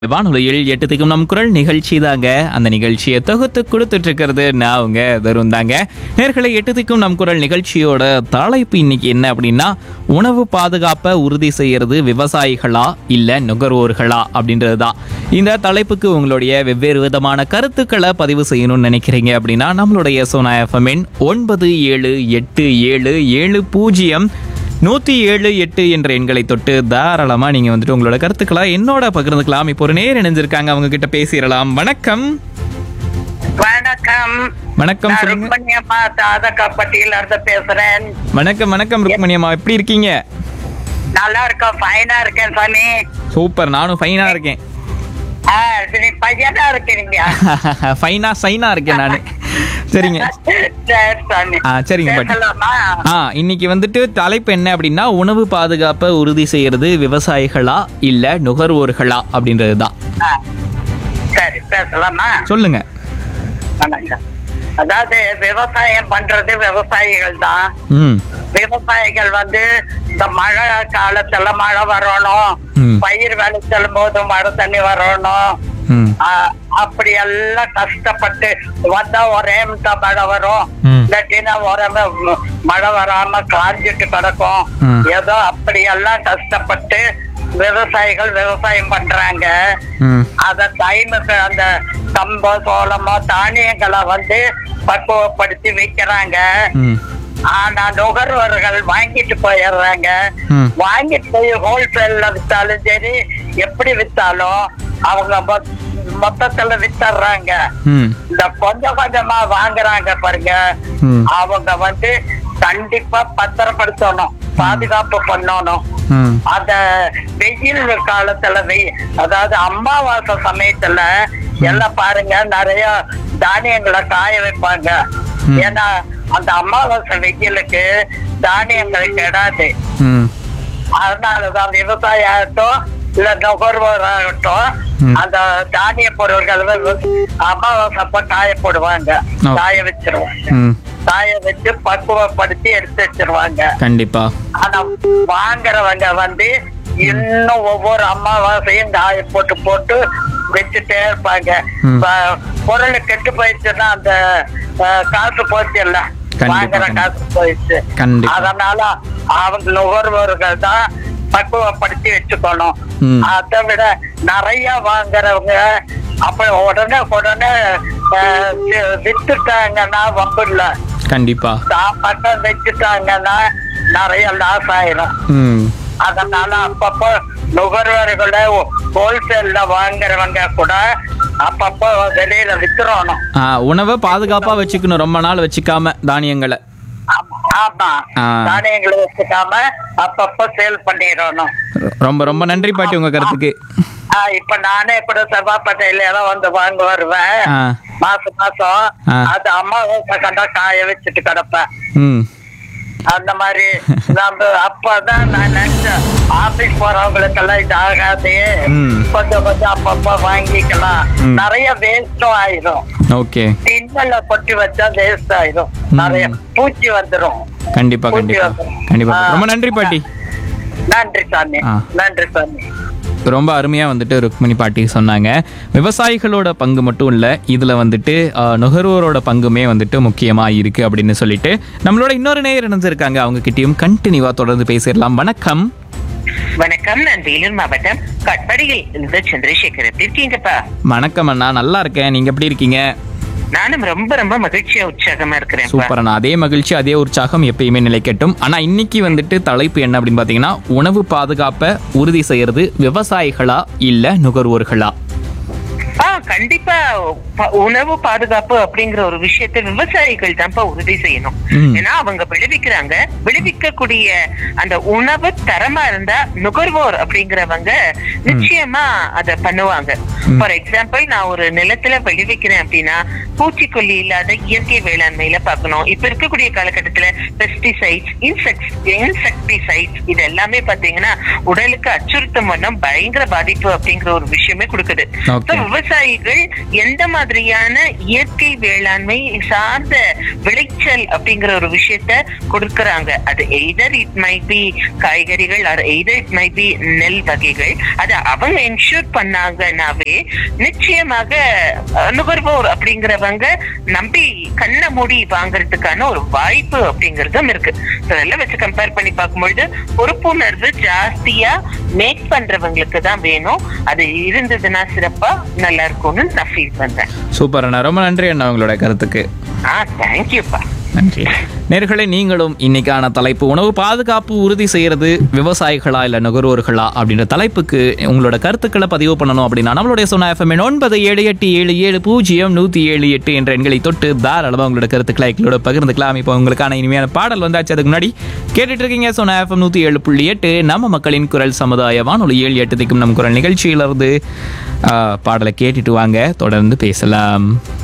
வானொலியில் எட்டு திக்கும் நம் குரல் நிகழ்ச்சி தாங்க அந்த நிகழ்ச்சியை தொகுத்து கொடுத்துட்டு இருக்கிறது நான் அவங்க தருண் தாங்க நேர்களை எட்டு திக்கும் நம் குரல் நிகழ்ச்சியோட தலைப்பு இன்னைக்கு என்ன அப்படின்னா உணவு பாதுகாப்பை உறுதி செய்யறது விவசாயிகளா இல்ல நுகர்வோர்களா அப்படின்றது தான் இந்த தலைப்புக்கு உங்களுடைய வெவ்வேறு விதமான கருத்துக்களை பதிவு செய்யணும்னு நினைக்கிறீங்க அப்படின்னா நம்மளுடைய சோனா எஃப்எம்என் ஒன்பது ஏழு எட்டு ஏழு ஏழு பூஜ்ஜியம் நூற்றி ஏழு எட்டு என்ற எண்களை தொட்டு தாராளமாக நீங்கள் வந்துட்டு உங்களோட கருத்துக்களை என்னோட பகிர்ந்துக்கலாம் இப்போ ஒரு நேர் இணைஞ்சிருக்காங்க அவங்க கிட்ட பேசிடலாம் வணக்கம் வணக்கம் வணக்கம் நான் சொல்லுங்க ருக்மணியம்மா தாதகாப்பட்டியில இருந்து பேசுறேன் வணக்கம் வணக்கம் ருக்மணி அம்மா எப்படி இருக்கீங்க நல்லா இருக்கோம் ஃபைனா இருக்கேன் சாமி சூப்பர் நானும் ஃபைனாக இருக்கேன் ஆ, சரி பையனா இருக்கிறீங்க ஃபைனா சைனா இருக்கேன் நான் சரிங்க சரி சாமி ஆ சரிங்க பாட்டி பேசலாமா ஆ இன்னைக்கு வந்துட்டு தலைப்பு என்ன அப்படின்னா உணவு பாதுகாப்பை உறுதி செய்யறது விவசாயிகளா இல்ல நுகர்வோர்களா அப்படின்றது தான் ஆ, சரி பேசலாமா சொல்லுங்க வணக்கம் அதாவது விவசாயம் பண்றது விவசாயிகள் தான் ம் விவசாயிகள் வந்து இந்த மழை காலத்துல மழை வரணும் ம். பயிர் விளைச்சலும் போது மழை தண்ணி வரணும் ம் ஆஹ் அப்படி எல்லாம் கஷ்டப்பட்டு வந்தா ஒரே நிமிஷம் மழை வரும் ம். இல்லாட்டினா ஒரே ம- மழை வராம காஞ்சிட்டு கிடக்கும் ம். ஏதோ அப்படி எல்லாம் கஷ்டப்பட்டு விவசாயிகள் விவசாயம் பண்றாங்க ம் அத டைமுக்கு அந்த கம்போ சோளமோ தானியங்களை வந்து பக்குவப்படுத்தி விக்கிறாங்க ம் ஆனா நுகர்வோர்கள் வாங்கிட்டு போயிடுறாங்க ம். வாங்கிட்டு போய் ஹோல்சேல்ல வித்தாலும் சரி எப்படி வித்தாலும் அவங்க மொ- மொத்தத்துல வித்துறாங்க ம் இந்த கொஞ்சம் கொஞ்சமா வாங்குறாங்க பாருங்க ம். அவங்க வந்து கண்டிப்பா பத்திரப்படுத்தணும் பாதுகாப்பு பண்ணணும் ம் அத வெயில் காலத்துல வெய் அதாவது அமாவாசை சமயத்துல எல்லாம் பாருங்க நிறைய தானியங்களை காய வைப்பாங்க ம். ஏன்னா அந்த அமாவாசை வெயிலுக்கு தானியங்கள் கெடாது ம் அதனாலதான் விவசாயம் ஆகட்டும் இல்ல நுகர்வோர் ஆகட்டும் ம். அந்த தானிய பொருட்கள் வந்து அமாவாசை அப்ப காய போடுவாங்க ஓ. காய வச்சிருவாங்க ம் காய வச்சு பக்குவப்படுத்தி எடுத்து வச்சிருவாங்க கண்டிப்பா ஆனா வாங்குறவங்க வந்து இன்னும் ஒவ்வொரு அமாவாசையும் காய போட்டு போட்டு வச்சுட்டே இருப்பாங்க ம். ப- பொருள் கெட்டு போயிடுச்சுன்னா அந்த அஹ், காசு போச்சு இல்ல கண்டிப்பா, வாங்குற கண்டிப்பா. காசு போயிடுச்சு கண்டிப்பா. அதனால அவங்க நுகர்வோர்கள் தான் பக்குவப்படுத்தி வச்சுக்கணும் ம். அதை விட நிறைய வாங்குறவங்க அப்ப உடனே உடனே அஹ், வி- வித்துட்டாங்கன்னா வம்பு இல்ல கண்டிப்பா சாப்பாட்டை வச்சுட்டாங்கன்னா நிறைய லாஸ் ஆயிரும் ம் அதனால அப்பப்போ நுகர்வோர்களை ஹோல்சேல்ல வாங்குறவங்க கூட அப்பப்போ வெளியில வித்துறணும் ஆ, உணவை பாதுகாப்பா வச்சுக்கணும் ரொம்ப நாள் வச்சுக்காம தானியங்களை ஆமா, ஆமா ஆ. தானியங்களை வச்சுக்காம அப்பப்போ சேல் பண்ணிடணும் ரொ- ரொம்ப ரொம்ப நன்றி பாட்டி உங்க கருத்துக்கு ஆஹ் இப்ப நானே கூட செவ்வாப்பட்டையில எல்லாம் வந்து வாங்க வருவேன் ஆ மாசம் மாசம் ஆ. அது அம்மாவாசை கண்டா காய வச்சுட்டு கிடப்பேன் ம் அந்த மாதிரி நம்ம அப்பதான் நான் நினைச்சேன் ஆபீஸ் போறவங்களுக்கெல்லாம் இது ஆகாது ம். கொஞ்சம் கொஞ்சம் அப்பப்ப வாங்கிக்கலாம் ம். நிறைய வேஸ்டும் ஆயிரும் ஓகே டின்னல்ல கொட்டி வச்சா வேஸ்ட் ஆயிரும் ம். நிறைய பூச்சி வந்துரும் கண்டிப்பா பூச்சி கண்டிப்பா வந்துரும். கண்டிப்பா ஆ. ரொம்ப நன்றி பாட்டி நன்றி சாமி ஆ. நன்றி சாமி ரொம்ப அருமையாக வந்துட்டு ருக்மிணி பாட்டி சொன்னாங்க விவசாயிகளோட பங்கு மட்டும் இல்லை இதில் வந்துட்டு ஆஹ், நுகர்வோரோட பங்குமே வந்துட்டு முக்கியமாக இருக்குது அப்படின்னு சொல்லிட்டு நம்மளோட இன்னொரு நேயர் இணைஞ்சிருக்காங்க அவங்க கிட்டயும் கண்டினியூவாக தொடர்ந்து பேசிடலாம் வணக்கம் வணக்கம் நான் வேலூர் மாவட்டம் கட்படியில் இருந்து சந்திரசேகர் எப்படி இருக்கீங்கப்பா வணக்கம் அண்ணா நல்லா இருக்கேன் நீங்கள் எப்படி இருக்கீங்க நானும் ரொம்ப ரொம்ப மகிழ்ச்சியா உற்சாகமா இருக்கிறேன் சூப்பர் அண்ணா அதே மகிழ்ச்சி அதே உற்சாகம் எப்பயுமே நிலைக்கட்டும் ஆனால் இன்னைக்கு வந்துட்டு தலைப்பு என்ன அப்படின்னு பார்த்தீங்கன்னா உணவு பாதுகாப்பை உறுதி செய்யறது விவசாயிகளா இல்லை நுகர்வோர்களா ஆ கண்டிப்பா ப- உணவு பாதுகாப்பு அப்படிங்கிற ஒரு விஷயத்தை விவசாயிகள் தான்ப்பா உறுதி செய்யணும் ம். ஏன்னா அவங்க விளைவிக்கிறாங்க விளைவிக்கக்கூடிய அந்த உணவு தரமா இருந்தா நுகர்வோர் அப்படிங்கிறவங்க நிச்சயமா அத பண்ணுவாங்க ஃபார் எக்ஸாம்பிள் நான் ஒரு நிலத்துல விளைவிக்கிறேன் அப்படின்னா பூச்சிக்கொல்லி இல்லாத இயற்கை வேளாண்மையில பார்க்கணும் இப்ப இருக்கக்கூடிய காலகட்டத்துல பெஸ்டிசைட்ஸ் இன்செக்ட்ஸ் இன்செக்டிசைட்ஸ் இது எல்லாமே பாத்தீங்கன்னா உடலுக்கு அச்சுறுத்தும் வண்ணம் பயங்கர பாதிப்பு அப்படிங்கிற ஒரு விஷயமே கொடுக்குது Okay. So, விவசாயிகள் விவசாயிகள் எந்த மாதிரியான இயற்கை வேளாண்மை சார்ந்த விளைச்சல் அப்படிங்கிற ஒரு விஷயத்த கொடுக்கறாங்க அது எய்தர் இட் மை பி காய்கறிகள் or either it may be நெல் வகைகள் அதை அவங்க என்ஷூர் பண்ணாங்கன்னாவே நிச்சயமாக அஹ், நுகர்வோர் அப்படிங்கிறவங்க நம்பி கண்ணை மூடி வாங்குறதுக்கான ஒரு வாய்ப்பு அப்படிங்கறதும் இருக்கு So, இதெல்லாம் வச்சு கம்பேர் பண்ணி பார்க்கும்பொழுது பொறுப்புணர்வு ஜாஸ்தியா மேக் பண்றவங்களுக்கு தான் வேணும் அது இருந்ததுன்னா சிறப்பா நல்லா இருக்கும்னு நான் ஃபீல் பண்றேன் சூப்பர் அண்ணா ரொம்ப நன்றி அண்ணா உங்களோட கருத்துக்கு ஆ தேங்க்யூப்பா நன்றி நேர்களே நீங்களும் இன்னைக்கான தலைப்பு உணவு பாதுகாப்பு உறுதி செய்யறது விவசாயிகளா இல்ல நுகர்வோர்களா அப்படின்ற தலைப்புக்கு உங்களோட கருத்துக்களை பதிவு பண்ணணும் அப்படின்னா நம்மளுடைய சொன்ன எஃப்எம் ஒன்பது ஏழு எட்டு ஏழு ஏழு பூஜ்ஜியம் நூத்தி ஏழு எட்டு என்ற எண்களை தொட்டு தாராளமாக உங்களோட கருத்துக்களை எங்களோட பகிர்ந்துக்கலாம் இப்போ உங்களுக்கான இனிமையான பாடல் வந்தாச்சு அதுக்கு முன்னாடி கேட்டுட்டு இருக்கீங்க சொன்ன எஃப்எம் நூத்தி ஏழு புள்ளி எட்டு நம்ம மக்களின் குரல் சமுதாய வானொலி ஏழு எட்டு திக்கும் நம் குரல் நிகழ்ச்சியிலிருந்து ஆ, பாடலை கேட்டுட்டு வாங்க தொடர்ந்து பேசலாம்